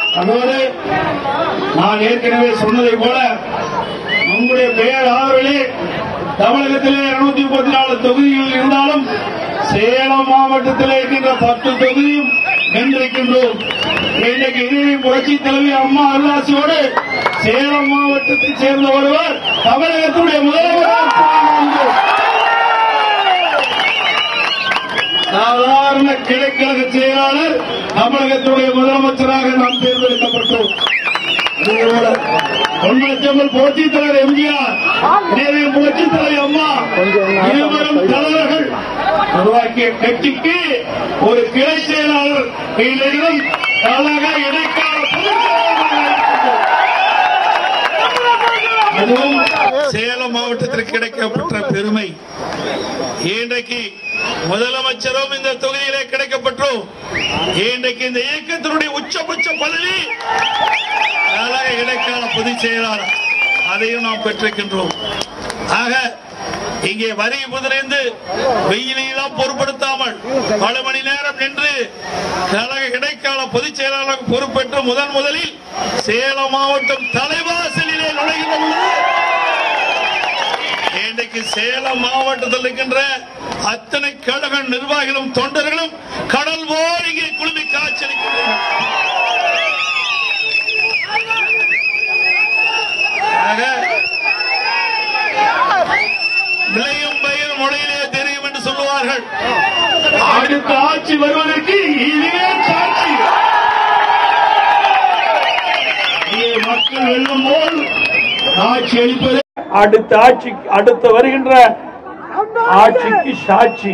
அதோடு நான் ஏற்கனவே சொன்னதை போல உங்களுடைய பெயர் ஆதரவிலே தமிழகத்திலே இருநூத்தி முப்பத்தி நாலு தொகுதிகள் இருந்தாலும் சேலம் மாவட்டத்திலே இருக்கின்ற பத்து தொகுதியும் வென்றிருக்கின்றோம் இன்றைக்கு இறுதி புரட்சி தலைவி அம்மா அருளாசியோடு சேலம் மாவட்டத்தைச் சேர்ந்த ஒருவர் தமிழகத்துடைய முதல்வர் சாதாரண கிளைக்கழக செயலாளர் தமிழகத்துடைய முதலமைச்சராக நாம் தேர்ந்தெடுக்கப்பட்டோம் அதேபோல பொன்மனச்செம்மல் புரட்சித் தலைவர் எம்ஜிஆர் இதே புரட்சித் தலைவர் அம்மா இருவரும் தலைவர்கள் உருவாக்கிய கட்சிக்கு ஒரு கிளை செயலாளர் கையிலும் கழக இடைக்கால பொதுச் செயலாளராக இருக்கின்றோம். அதுவும் சேலம் மாவட்டத்திற்கு கிடைக்கப்பட்ட பெருமை இன்றைக்கு முதலமைச்சரும் இந்த தொகுதியிலே கிடைக்கப்பட்டோம் இன்றைக்கு இந்த இயக்கத்தினுடைய உச்சபட்ச பதவி கழக இடைக்கால பொதுச் செயலாளர் அதையும் நாம் பெற்றிருக்கின்றோம் ஆக இங்கே வரி புதிரிந்து வெயிலையெல்லாம் பொருட்படுத்தாமல் பல மணி நேரம் நின்று கழக இடைக்கால பொதுச் செயலாளர் பொறுப்பேற்று முதன் முதலில் சேலம் மாவட்டம் தலைவாசலிலே நுழைகின்ற பொழுது இன்றைக்கு சேலம் மாவட்டத்தில் இருக்கின்ற அத்தனை கழக நிர்வாகிகளும் தொண்டர்களும் கடல் போல் இங்கே குழுமி காய்ச்சலிக்கின்றனர் ஆக, விளையும் பயிர் மொழியிலே தெரியும் என்று சொல்லுவார்கள் அடுத்த ஆட்சி வருவதற்கு இதுவே சாட்சி இங்கே மக்கள் வெல்லும் போல் ஆட்சி அளிப்பது அடுத்த ஆட்சி அடுத்த வருகின்ற ஆட்சிக்கு சாட்சி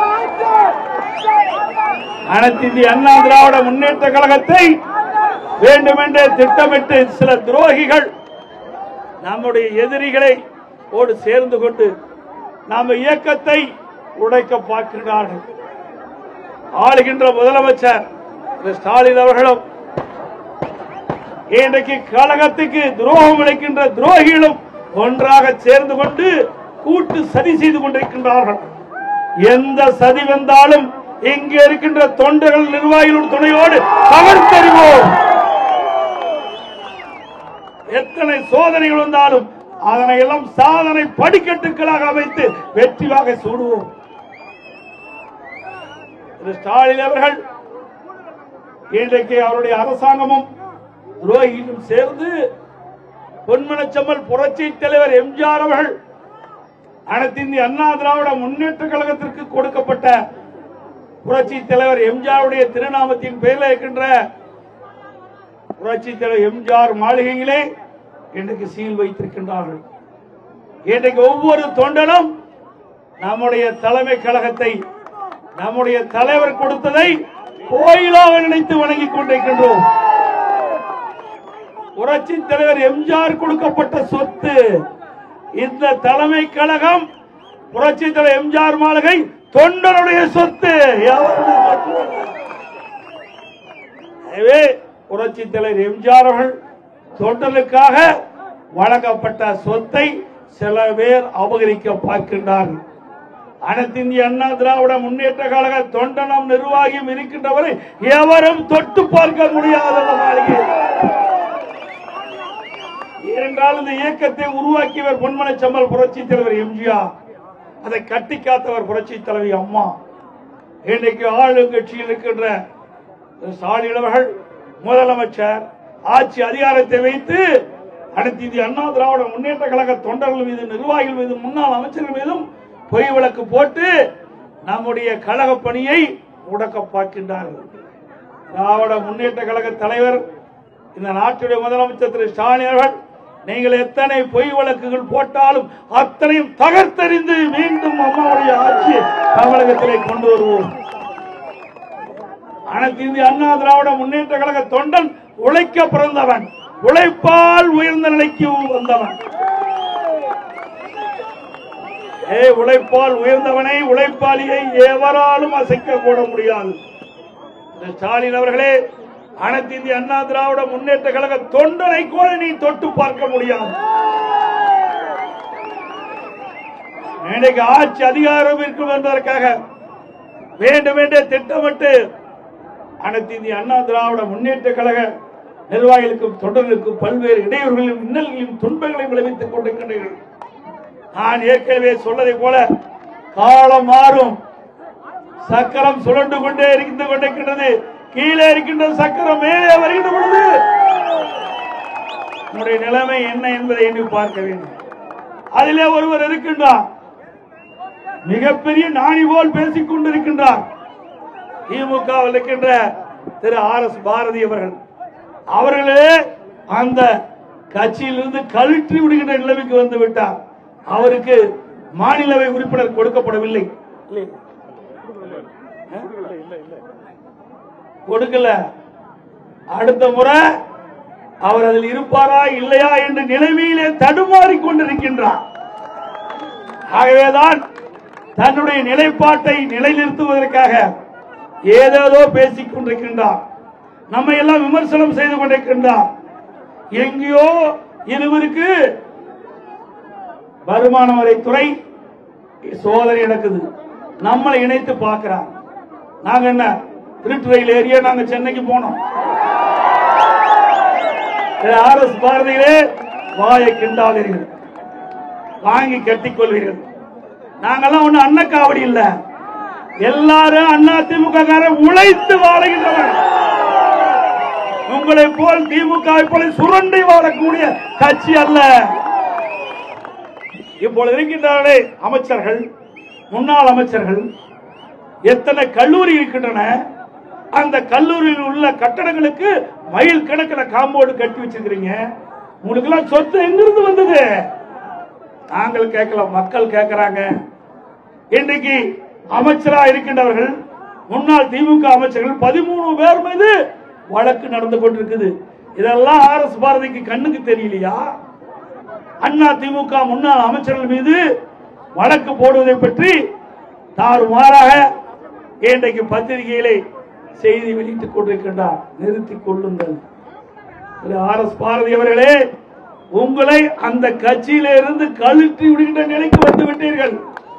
அனைத்து இந்திய அண்ணா திராவிட முன்னேற்ற கழகத்தை வேண்டுமென்றே திட்டமிட்டு சில துரோகிகள் நம்முடைய எதிரிகளை ஓடு சேர்ந்து கொண்டு நம்ம இயக்கத்தை உடைக்க பார்க்கின்றார்கள் ஆளுகின்ற முதலமைச்சர் திரு ஸ்டாலின் அவர்களும் இன்றைக்கு கழகத்துக்கு துரோகம் இழைக்கின்ற துரோகிகளும் ஒன்றாக சேர்ந்து கொண்டு கூட்டு சதி செய்து கொண்டிருக்கின்றார்கள் எந்த சதி வந்தாலும் இங்கே இருக்கின்ற தொண்டர்கள் நிர்வாகிகள் துணையோடு தகர்த்தறிவோம் எத்தனை சோதனைகள் வந்தாலும் அதனை எல்லாம் சாதனை படிக்கட்டுகளாக அமைத்து வெற்றியாக சூடுவோம் திரு ஸ்டாலின் அவர்கள் இன்றைக்கு அவருடைய அரசாங்கமும் துரோகியும் சேர்ந்து பொன்மனச்சம்மல் புரட்சி தலைவர் எம்ஜிஆர் அவர்கள் அனைத்து இந்திய அண்ணா திராவிட முன்னேற்ற கழகத்திற்கு கொடுக்கப்பட்ட புரட்சி தலைவர் எம்ஜிஆருடைய திருநாமத்தின் பெயரில் இருக்கின்ற புரட்சி தலைவர் எம்ஜிஆர் மாளிகையிலே இன்றைக்கு சீல் வைத்திருக்கின்றார்கள் இன்றைக்கு ஒவ்வொரு தொண்டனும் நம்முடைய தலைமை கழகத்தை நம்முடைய தலைவர் கொடுத்ததை கோயிலாக நினைத்து வணங்கிக் கொண்டிருக்கின்றோம் புரட்சி தலைவர் எம்ஜிஆர் கொடுக்கப்பட்ட சொத்து இந்த தலைமை கழகம் புரட்சி தலைவர் எம்ஜிஆர் மாளிகை தொண்டனுடைய சொத்து எவருடைய சொத்து அல்ல. எனவே புரட்சி தலைவர் எம்ஜிஆர் அவர்கள் தொண்டனுக்காக வழங்கப்பட்ட சொத்தை சில பேர் அபகரிக்க பார்க்கின்றார்கள் அனைத்து இந்திய அண்ணா திராவிட முன்னேற்ற கழக தொண்டனம் நிர்வாகியும் இருக்கின்றவரை எவரும் தொட்டு பார்க்க முடியாத அந்த மாளிகை ஏனென்றால் இந்த இயக்கத்தை உருவாக்கியவர் பொன்மனை செம்மல் புரட்சி தலைவர் எம்ஜிஆர் அதை கட்டி காத்தவர் புரட்சி தலைவி அம்மா இன்றைக்கு ஆளுங்கட்சியில் இருக்கின்ற ஸ்டாலின் அவர்கள் முதலமைச்சர் ஆட்சி அதிகாரத்தை வைத்து அனைத்து இந்திய அண்ணா திராவிட முன்னேற்ற கழக தொண்டர்கள் மீது நிர்வாகிகள் மீது முன்னாள் அமைச்சர்கள் மீதும் பொய் வழக்கு போட்டு நம்முடைய கழக பணியை முடக்க பார்க்கின்றார்கள் திராவிட முன்னேற்ற கழக தலைவர் இந்த நாட்டுடைய முதலமைச்சர் திரு ஸ்டாலின் அவர்கள் நீங்கள் எத்தனை பொய் வழக்குகள் போட்டாலும் அத்தனையும் தகர்த்தெறிந்து மீண்டும் அம்மாவுடைய ஆட்சியை தமிழகத்திலே கொண்டு வருவோம் அனைத்து இந்திய அண்ணா திராவிட முன்னேற்ற கழக தொண்டன் உழைக்க பிறந்தவன் உழைப்பால் உயர்ந்த நிலைக்கு வந்தவன் ஏ உழைப்பால் உயர்ந்தவனை உழைப்பாளியை எவராலும் அசைக்க கூட முடியாது இந்த ஸ்டாலின் அவர்களே அனைத்து இந்திய அண்ணா திராவிட முன்னேற்ற கழக தொண்டனை கூட நீ தொட்டு பார்க்க முடியாது இன்னைக்கு ஆட்சி அதிகாரம் இருக்கும் என்பதற்காக வேண்டும் என்றே திட்டமிட்டு அனைத்து இந்திய அண்ணா திராவிட முன்னேற்ற கழக நிர்வாகிகளுக்கும் தொண்டர்களுக்கும் பல்வேறு இடையூறுகளையும் இன்னல்களையும் துன்பங்களையும் விளைவித்துக் கொண்டிருக்கின்றீர்கள் நான் ஏற்கனவே சொன்னதை போல காலம் மாறும் சக்கரம் சுழண்டு கொண்டே இருந்து கொண்டிருக்கின்றது கீழே இருக்கின்ற சக்கரம் மேலே வருகின்ற பொழுது உன்னுடைய நிலைமை என்ன என்பதை எண்ணி பார்க்க வேண்டும் அதிலே ஒருவர் இருக்கின்றார் மிகப்பெரிய நாணி போல் பேசிக் கொண்டிருக்கின்றார் திமுகவில் இருக்கின்ற திரு ஆர் எஸ் பாரதி அவர்கள் அவர்களே அந்த கட்சியிலிருந்து கழற்றி விடுகின்ற நிலைமைக்கு வந்து விட்டார் அவருக்கு மாநிலவை உறுப்பினர் கொடுக்கப்படவில்லை கொடுக்கல அடுத்த முறை அவர் அதில் இருப்பாரா இல்லையா என்ற நிலைமையிலே தடுமாறிக் கொண்டிருக்கின்றார் ஆகவேதான் தன்னுடைய நிலைப்பாட்டை நிலைநிறுத்துவதற்காக ஏதேதோ பேசிக் கொண்டிருக்கின்றார் நம்மை எல்லாம் விமர்சனம் செய்து கொண்டிருக்கின்றார் எங்கேயோ இருவருக்கு வருமான வரித்துறை சோதனை நடக்குது நம்மளை இணைத்து பார்க்கிறார் நாங்க என்ன திருட்டு ரயில் ஏரியா நாங்க சென்னைக்கு போனோம் ஆர் எஸ் பாரதியிலே வாயை கிண்டாதீர்கள் வாங்கி கட்டிக் கொள்வீர்கள் நாங்கெல்லாம் ஒண்ணு அன்னக்காவடி இல்ல எல்லாரும் அண்ணா திமுக காரன் உழைத்து வாழுகின்றவன் உங்களை போல் திமுக போல சுரண்டி வாழக்கூடிய கட்சி அல்ல இப்பொழுது இருக்கின்றார்களே அமைச்சர்கள் முன்னாள் அமைச்சர்கள் எத்தனை கல்லூரி இருக்கின்றன அந்த கல்லூரியில் உள்ள கட்டடங்களுக்கு மைல் கணக்கில் காம்பவுண்ட் கட்டி வச்சிருக்கிறீங்க உங்களுக்கு எல்லாம் சொத்து எங்கிருந்து வந்தது நாங்கள் கேட்கல மக்கள் கேட்கிறாங்க இன்றைக்கு அமைச்சரா இருக்கின்றவர்கள் முன்னாள் திமுக அமைச்சர்கள் பதிமூணு பேர் மீது வழக்கு நடந்து கொண்டிருக்குது இதெல்லாம் ஆர் எஸ் பாரதிக்கு கண்ணுக்கு தெரியலையா அண்ணா திமுக முன்னாள் அமைச்சர்கள் மீது வழக்கு போடுவதை பற்றி தாறுமாறாக இன்றைக்கு பத்திரிகையிலே செய்தி வெளியிட்டுக் கொண்டிருக்கின்றார் நிறுத்திக் கொள்ளுங்கள் திரு ஆர் எஸ் பாரதி அவர்களே உங்களை அந்த கட்சியில இருந்து கழுற்றி விடுகின்ற நிலைக்கு வந்து விட்டீர்கள்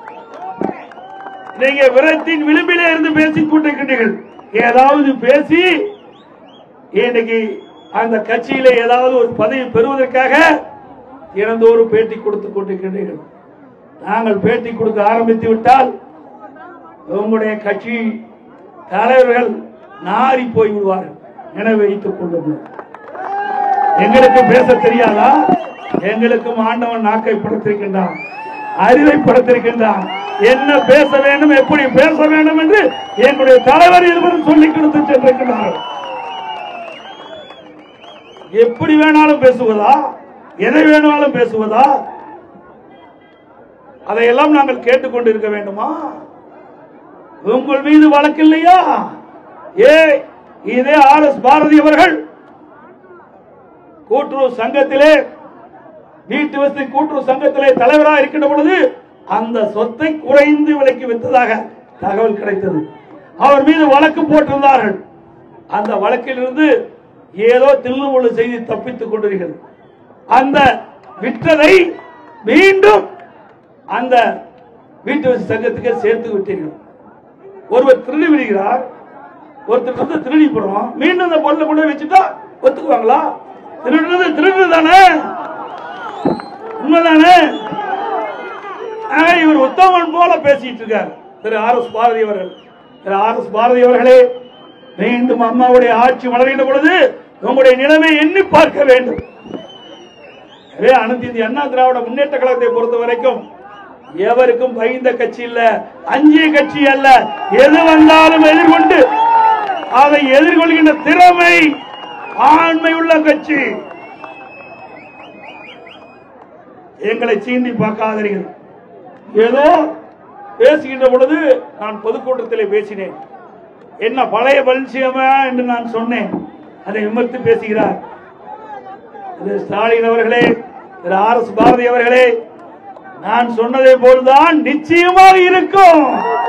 நீங்க விரத்தின் விளிம்பிலே இருந்து பேசிக் கொண்டிருக்கின்றீர்கள் ஏதாவது பேசி இன்னைக்கு அந்த கட்சியில ஏதாவது ஒரு பதவி பெறுவதற்காக தினந்தோறும் பேட்டி கொடுத்துக் கொண்டிருக்கின்றீர்கள் நாங்கள் பேட்டி கொடுக்க ஆரம்பித்து விட்டால் உங்களுடைய கட்சி தலைவர்கள் நாரி போய் விடுவார்கள் என வைத்துக் கொள்ளுங்கள் எங்களுக்கு பேச தெரியாதா எங்களுக்கும் ஆண்டவன் நாக்கை படுத்திருக்கின்றான் அறிவை படுத்திருக்கின்றான் என்ன பேச வேண்டும் எப்படி பேச வேண்டும் என்று எங்களுடைய தலைவர் இருவரும் சொல்லிக் கொடுத்து சென்றிருக்கிறார்கள் எப்படி வேணாலும் பேசுவதா எதை வேணாலும் பேசுவதா அதையெல்லாம் நாங்கள் கேட்டுக்கொண்டிருக்க வேண்டுமா உங்கள் மீது வழக்கு இல்லையா ஏ இதே ஆர் எஸ் பாரதி அவர்கள் கூட்டுறவு சங்கத்திலே வீட்டு வசதி கூட்டுறவு சங்கத்திலே தலைவராக இருக்கின்ற பொழுது அந்த சொத்தை குறைந்து விலைக்கு விற்றதாக தகவல் கிடைத்தது அவர் மீது வழக்கு போட்டிருந்தார்கள் அந்த வழக்கிலிருந்து ஏதோ தில்லுமுள்ளு செய்தி தப்பித்துக் கொண்டிருக்கிறது அந்த விற்றதை மீண்டும் அந்த வீட்டு வசதி சங்கத்துக்கு சேர்த்து விட்டீர்கள் ஒருவர் திருடி விடுகிறார் ஒருத்தர் வந்து திருடி போடுறோம் மீண்டும் அந்த பொருளை கொண்டு போய் வச்சுட்டா ஒத்துக்குவாங்களா திருடுறது திருடுறது தானே உண்மைதானே ஆக, இவர் உத்தமன் போல பேசிட்டு இருக்கார் திரு ஆர் எஸ் பாரதி அவர்கள் திரு ஆர் எஸ் பாரதி அவர்களே மீண்டும் அம்மாவுடைய ஆட்சி வளர்கின்ற பொழுது உங்களுடைய நிலைமை எண்ணி பார்க்க வேண்டும் எனவே அனைத்து இந்திய அண்ணா திராவிட முன்னேற்ற கழகத்தை பொறுத்த வரைக்கும் எவருக்கும் பயந்த கட்சி இல்ல அஞ்சிய கட்சி அல்ல எது வந்தாலும் எதிர்கொண்டு அதை எதிர்கொள்கின்ற திறமை ஆண்மை உள்ள கட்சி எங்களை சீண்டி பார்க்காதீர்கள் ஏதோ பேசுகின்ற பொழுது நான் பொதுக்கூட்டத்திலே பேசினேன் என்ன பழைய பரிசயமா என்று நான் சொன்னேன் அதை விமர்த்து பேசுகிறார் திரு ஸ்டாலின் அவர்களே திரு ஆர் எஸ் பாரதி அவர்களே நான் சொன்னதை போல்தான் நிச்சயமாக இருக்கும்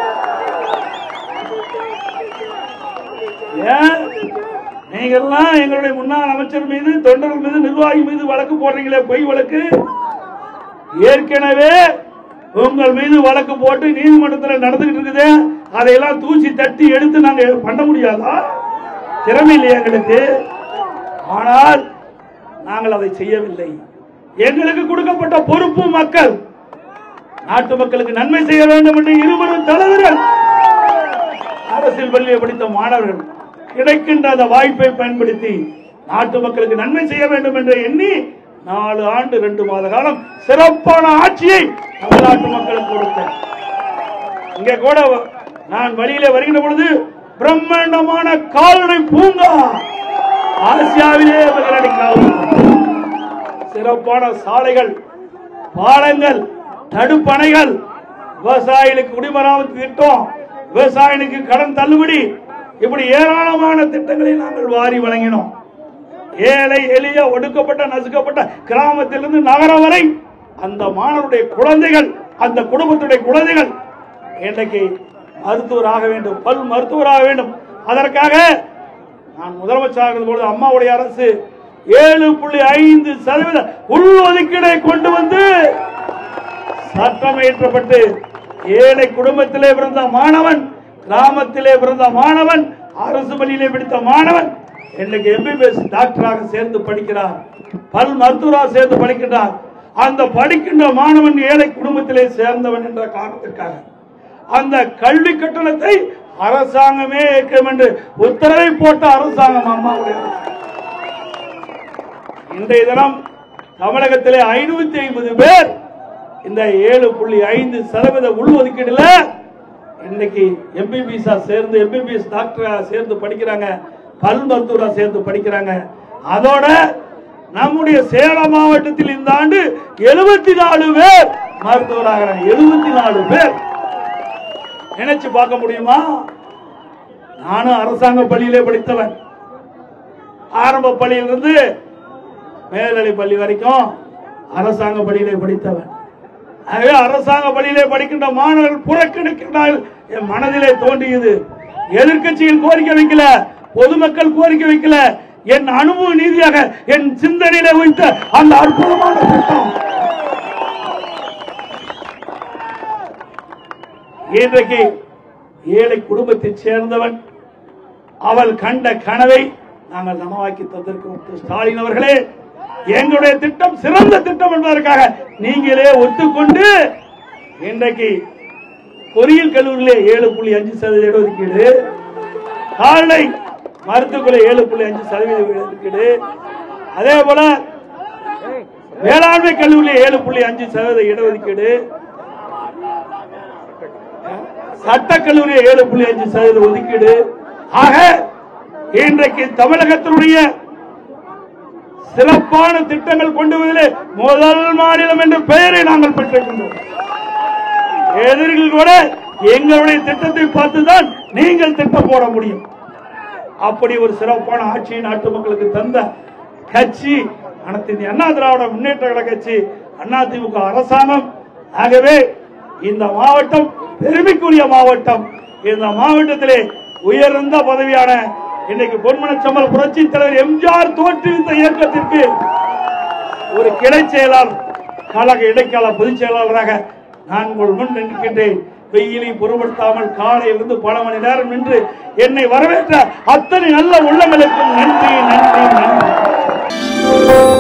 ஏன் நீங்கெல்லாம் எங்களுடைய முன்னாள் அமைச்சர் மீது தொண்டர்கள் மீது நிர்வாகி மீது வழக்கு போடுறீங்களே பொய் வழக்கு ஏற்கனவே உங்கள் மீது வழக்கு போட்டு நீதிமன்றத்தில் நடந்துகிட்டு இருக்குது அதையெல்லாம் தூசி தட்டி எடுத்து நாங்க பண்ண முடியாதா திறமை இல்லையா எங்களுக்கு ஆனால் நாங்கள் அதை செய்யவில்லை எங்களுக்கு கொடுக்கப்பட்ட பொறுப்பு மக்கள் நாட்டு மக்களுக்கு நன்மை செய்ய வேண்டும் என்று இருவரும் தலைவர்கள் அரசியல் பள்ளியை படித்த மாணவர்கள் கிடைக்கின்ற அந்த வாய்ப்பை பயன்படுத்தி நாட்டு மக்களுக்கு நன்மை செய்ய வேண்டும் என்று எண்ணி நாலு ஆண்டு ரெண்டு மாத காலம் சிறப்பான ஆட்சியை தமிழ்நாட்டு மக்களுக்கு கொடுத்தேன் இங்க கூட நான் வழியிலே வருகின்ற பொழுது பிரம்மாண்டமான கால்நடை பூங்கா ஆசியாவிலே முதலடி சிறப்பான சாலைகள் பாலங்கள் தடுப்பணைகள் விவசாயிகளுக்கு குடிமராமத்து திட்டம் விவசாயிகளுக்கு கடன் தள்ளுபடி இப்படி ஏராளமான திட்டங்களை நாங்கள் வாரி வழங்கினோம் ஏழை எளிய ஒடுக்கப்பட்ட நசுக்கப்பட்ட கிராமத்திலிருந்து நகரம் வரை அந்த மாணவருடைய குழந்தைகள் அந்த குடும்பத்துடைய குழந்தைகள் இன்றைக்கு மருத்துவராக வேண்டும் பல் மருத்துவராக வேண்டும் அதற்காக நான் முதலமைச்சராக இருந்தபோது அம்மாவுடைய அரசு ஏழு புள்ளி ஐந்து சதவீத உள்ஒதுக்கீடை கொண்டு வந்து சட்டம் இயற்றப்பட்டு ஏழை குடும்பத்திலே பிறந்த மாணவன் கிராமத்திலே பிறந்த மாணவன் அரசு பள்ளியிலே படித்த மாணவன் இன்னைக்கு எம்பிபிஎஸ் டாக்டராக சேர்ந்து படிக்கிறார் பல் மருத்துவராக சேர்ந்து படிக்கிறார் அந்த படிக்கின்ற மாணவன் ஏழை குடும்பத்திலே சேர்ந்தவன் என்ற காரணத்திற்காக அந்த கல்வி கட்டணத்தை அரசாங்கமே ஏற்கும் என்று உத்தரவை போட்ட அரசாங்கம் அம்மாவுடைய அரசு. இன்றைய தினம் தமிழகத்திலே ஐநூத்தி ஐம்பது பேர் இந்த ஏழு புள்ளி ஐந்து சதவீத உள்ஒதுக்கீடுல இன்னைக்கு எம்பிபிஎஸ் சேர்ந்து எம்பிபிஎஸ் டாக்டரா சேர்ந்து படிக்கிறாங்க பல் மருத்துவரா சேர்ந்து படிக்கிறாங்க அதோட நம்முடைய சேலம் மாவட்டத்தில் இந்த ஆண்டு எழுபத்தி நாலு பேர் மருத்துவராகிறாங்க எழுபத்தி நாலு பேர் நினைச்சு பார்க்க முடியுமா நானும் அரசாங்க பள்ளியிலே படித்தவன் ஆரம்ப பள்ளியிலிருந்து மேல்நிலை பள்ளி வரைக்கும் அரசாங்க பள்ளியிலே படித்தவன் ஆகவே அரசாங்க பள்ளியிலே படிக்கின்ற மாணவர்கள் புறக்கணிக்கிறார்கள் என் மனதிலே தோன்றியது எதிர்க்கட்சிகள் கோரிக்கை வைக்கல பொதுமக்கள் கோரிக்கை வைக்கல என் அனுபவ நீதியாக என் சிந்தனையிலே வைத்த அந்த அற்புதமான திட்டம் இன்றைக்கு ஏழை குடும்பத்தைச் சேர்ந்தவன் அவள் கண்ட கனவை நாங்கள் நனவாக்கி தந்திருக்கிறோம் திரு ஸ்டாலின் அவர்களே எங்களுடைய திட்டம் சிறந்த திட்டம் என்பதற்காக நீங்களே ஒத்துக்கொண்டு இன்றைக்கு பொறியியல் கல்லூரியிலே ஏழு புள்ளி அஞ்சு சதவீத இடஒதுக்கீடு கால்நடை மருத்துவக்குள்ள ஏழு புள்ளி அஞ்சு சதவீத இடஒதுக்கீடு அதே போல வேளாண்மை கல்லூரியில் ஏழு புள்ளி அஞ்சு சதவீத இடஒதுக்கீடு சட்டக்கல்லூரி ஏழு புள்ளி அஞ்சு சதவீத ஒதுக்கீடு ஆக இன்றைக்கு தமிழகத்தினுடைய சிறப்பான திட்டங்கள் கொண்டு வருவதிலே முதல் மாநிலம் என்ற பெயரை நாங்கள் பெற்றிருக்கின்றோம் எதிரிகள் கூட எங்களுடைய திட்டத்தை பார்த்துதான் நீங்கள் திட்டம் போட முடியும் அப்படி ஒரு சிறப்பான ஆட்சியை நாட்டு மக்களுக்கு தந்த கட்சி அனைத்து இந்திய அண்ணா திராவிட முன்னேற்ற கழக கட்சி அதிமுக அரசாங்கம் ஆகவே இந்த மாவட்டம் பெருமைக்குரிய மாவட்டம் இந்த மாவட்டத்திலே உயர்ந்த பதவியான இன்னைக்கு பொன்மனச்சம்பல் புரட்சி தலைவர் எம்ஜிஆர் தோற்றுவித்த இயக்கத்திற்கு ஒரு கிளை செயலாளர் கழக இடைக்கால பொதுச் செயலாளராக நான் உங்கள் முன் நிற்கின்றேன் வெயிலை பொருட்படுத்தாமல் காலையிலிருந்து பல மணி நேரம் நின்று என்னை வரவேற்ற அத்தனை நல்ல உள்ளங்களுக்கும் நன்றி நன்றி நன்றி